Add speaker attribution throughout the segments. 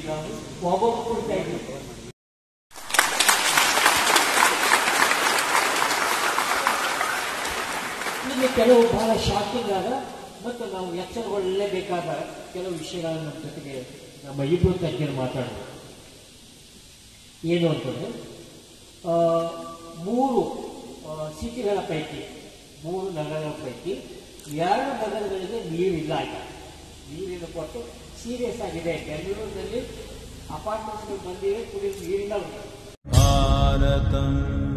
Speaker 1: ನಾವು ಒಬ್ಬೊಬ್ಬ ಕೊಡ್ತಾ ಇದ್ದೀವಿ ಇನ್ನು ಕೆಲವು ಬಹಳ ಶಾಕಿಂಗ್ ಆದ ಮತ್ತು ನಾವು ಎಚ್ಚರಗೊಳ್ಳಲೇಬೇಕಾದ ಕೆಲವು ವಿಷಯಗಳನ್ನು ನಮ್ಮ ಜೊತೆಗೆ ನಮ್ಮ ಇಬ್ಬರು ತಜ್ಞರು ಮಾತಾಡೋದು ಏನು ಅಂತಂದ್ರೆ ಆ, ಮೂರು ಆ, ಸಿಟಿಗಳ ಪೈಕಿ ಮೂರು ನಗರಗಳ ಪೈಕಿ ಎರಡು ನಗರಗಳಿಗೆ ನೀರಿಲ್ಲ ಈಗ ನೀರಿನ ಕೊಟ್ಟು ಸೀರಿಯಸ್ ಆಗಿದೆ ಬೆಂಗಳೂರಿನಲ್ಲಿ ಅಪಾರ್ಟ್ಮೆಂಟ್ಸ್ಗಳು ಬಂದಿವೆ ಕುಡಿಯಲು ನೀರಿಲ್ಲ ಅವ್ರಿಗೆ.
Speaker 2: भारतम्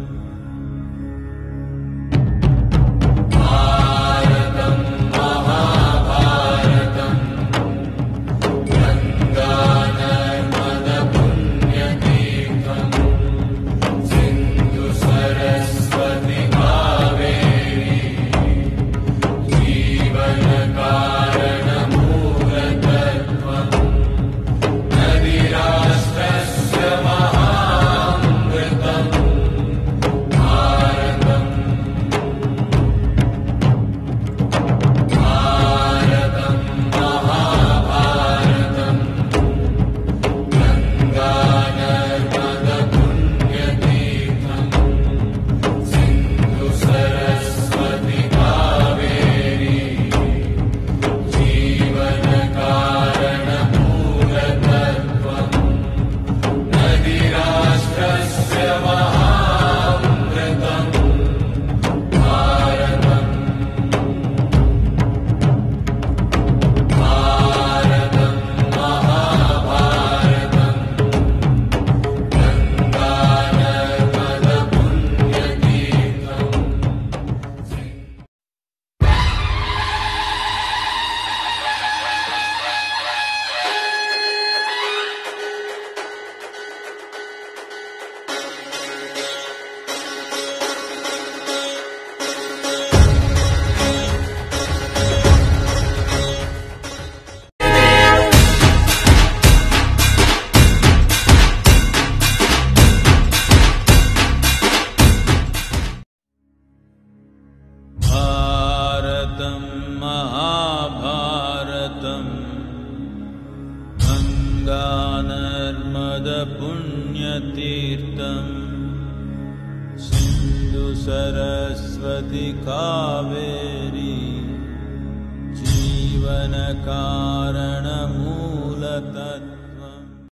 Speaker 2: भारतं महाभारतम् गङ्गानर्मदपुण्यतीर्थम् सिन्धुसरस्वति कावेरी जीवनकारणमूलतत्